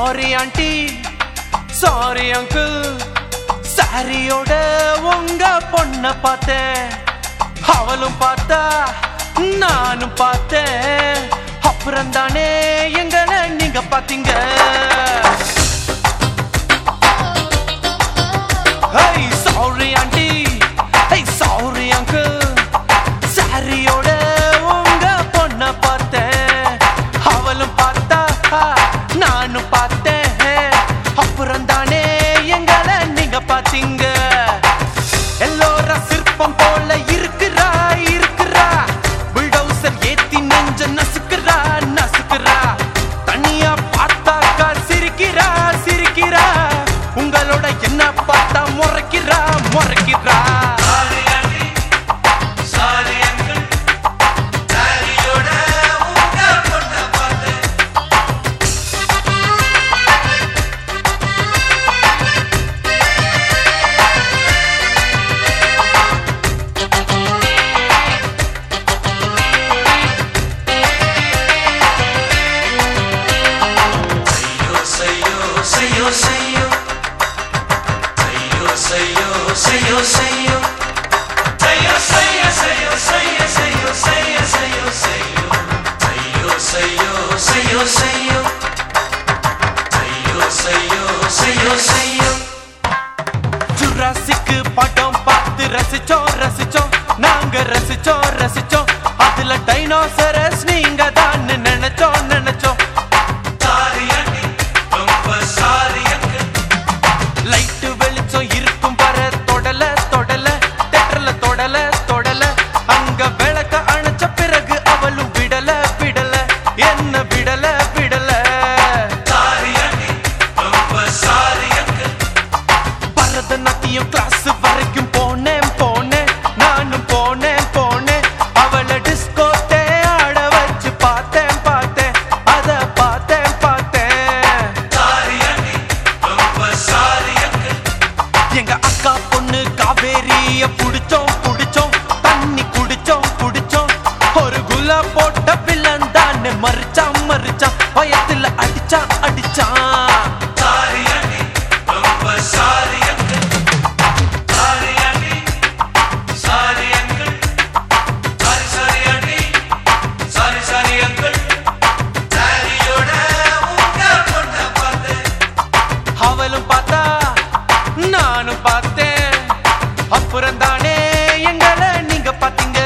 Sorry aunty sorry uncle சாரியோட உங்க பொண்ண பார்த்தேன் அவளும் பார்த்தா நானும் பார்த்தேன் அப்புறம் தானே எங்களை நீங்க பாத்தீங்க Hey, sorry aunty. Hey, sorry uncle. சாரியோட உங்க பொண்ண பார்த்தேன் அவளும் பார்த்தா நானும் பார்த்தேன் அப்புறம் தானே எங்களை நீங்க பாத்தீங்க எல்லோர சிற்பம் போல இருக்கிறா இருக்கிறா புல்டோசர் ஏத்தி நெஞ்ச நசுக்குறா நசுக்குறா தனியா பார்த்தாக்கா சிரிக்கிறா சிரிக்கிறா உங்களோட என்ன பார்த்தா முறைக்கிறா முறைக்கிறா ஜுராசிக்கு படம் பார்த்து ரசிச்சோம் ரசிச்சோம் நாங்க ரசிச்சோம் ரசிச்சோம் அதுல டைனோசரஸ் நீங்க தான் நினைச்சோம் நினைச்சோம் லைட்டு வெளிச்சம் இருக்கும் பர தொடல தொடல தெற்றல தொடல தொடல அங்க விளக்க அணைச்ச பிறகு அவளும் விடல விடல என்ன விடல விடல பரதநாட்டியம் கிளாஸ் வரைக்கும் போனேன் போனேன் நானும் போனேன் போனேன் அவளை டிஸ்கோட்டே ஆட வச்சு பார்த்தேன் பார்த்தேன் அத பார்த்தேன் பார்த்தேன் எங்க அக்கா பொண்ணு காவேரிய புடிச்சோம் புடிச்சோம் தண்ணி குடிச்சோம் குடிச்சோம் ஒரு குலா போட்ட பிள்ளன் தான் மறிச்சான் மறிச்சான் பயத்துல அடிச்சான் அடிச்சான் அவளும் பார்த்தா நானும் பார்த்தேன் அப்புறம் தானே எங்களை நீங்க பாத்தீங்க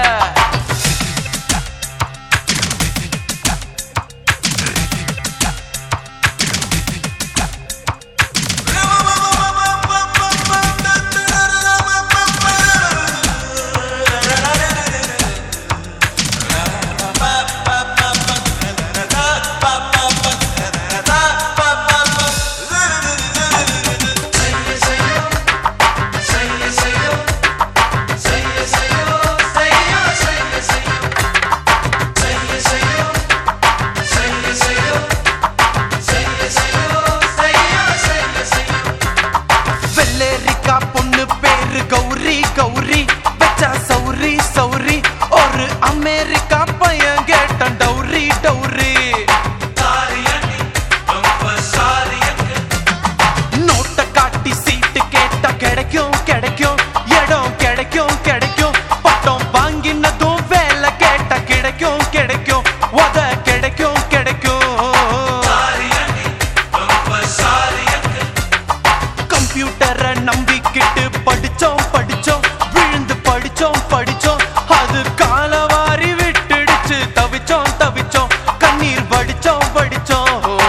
வெள்ளரிக்கா பொண்ணு பேரு கௌரி கௌரி வச்சா சௌரி சௌரி ஒரு அமெரிக்கா பையன் கேட்டான் டௌரி டௌரி நோட்ட காட்டி சீட்டு கேட்டா கிடைக்கும் கிடைக்கும் இடம் கிடைக்கும் கிடைக்கும் பட்டம் வாங்கினதும் வேலை கேட்டா கிடைக்கும் கிடைக்கும் உத கிடைக்கும் கிடைக்கும் கம்ப்யூட்டரை நம்பிக்கிட்டு படிச்சோம் படிச்சோம் விழுந்து படிச்சோம் படிச்சோம் அது காலவாரி விட்டுடுச்சு தவிச்சோம் தவிச்சோம் கண்ணீர் வடிச்சோம் வடிச்சோம்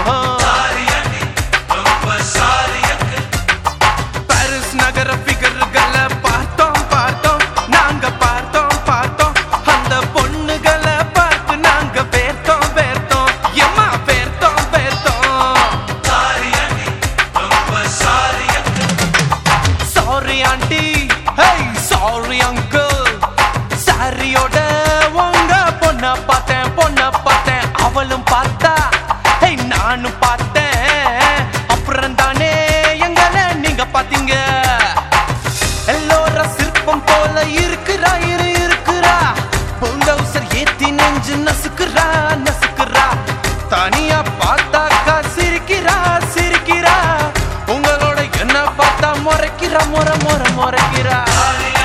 பாரிஸ் நகர பிகர்களை பார்த்தோம் பார்த்தோம் நாங்க பார்த்தோம் பார்த்தோம் அந்த பொண்ணுகளை பார்த்து நாங்க வேர்த்தோம் வேர்த்தோம் எம்மா வேர்த்தோம் வேர்த்தோம் sorry aunty hey sorry uncle சாரியோட உங்க பொண்ண பார்த்தேன் பொண்ண பார்த்தேன் அவளும் பார்த்தா ஹேய் நானும் பார்த்தேன் அப்புறம் தானே எங்களை நீங்க பாத்தீங்க எல்லோர சிற்பம் போல இருக்கிறா இரு இருக்கிறா புல்டோசர் ஏத்தி நெஞ்சு நசுக்குறா நசுக்குறா தனியா பார்த்தாக்கா சிரிக்கிறா முறைக்கிறா